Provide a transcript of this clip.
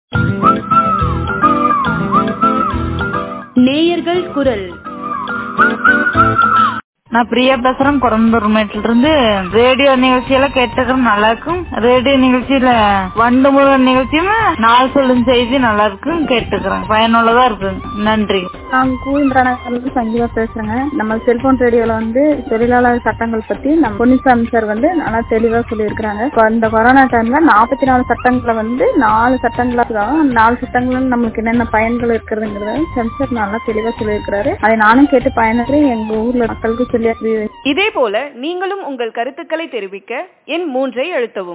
நேயர்கள் குரல் நான் பிரியா பேசுறேன் குடம்பூர்மேட்ல இருந்து ரேடியோ நிகழ்ச்சியெல்லாம் கேட்டதும் நல்லா இருக்கும் ரேடியோ நிகழ்ச்சியில வண்டு முதல் நிகழ்ச்சியும் நாள் சொல்லும் செய்தி நல்லா இருக்கும் கேட்டுக்கிறேன் பயனுள்ளதா இருக்கு நன்றி நான் கூந்திரானகர்ல சங்கீதா பேசுறேங்க நம்ம செல்போன் ரேடியோல வந்து தொழிலாளர் சட்டங்கள் பத்தி நம்ம பொன்னிசாமி சார் வந்து நல்லா தெளிவா சொல்லியிருக்கிறாங்க இப்ப இந்த கொரோனா டைம்ல நாற்பத்தி நாலு சட்டங்களை வந்து நாலு சட்டங்களா நாலு சட்டங்கள் நம்மளுக்கு என்னென்ன பயன்கள் இருக்கிறதுங்கிறத சென்சர் நல்லா தெளிவா சொல்லியிருக்கிறாரு அதை நானும் கேட்டு பயனடைறேன் எங்க ஊர்ல மக்களுக்கு சொல்லி இதே போல நீங்களும் உங்கள் கருத்துக்களை தெரிவிக்க எண் மூன்றை அழுத்தவும்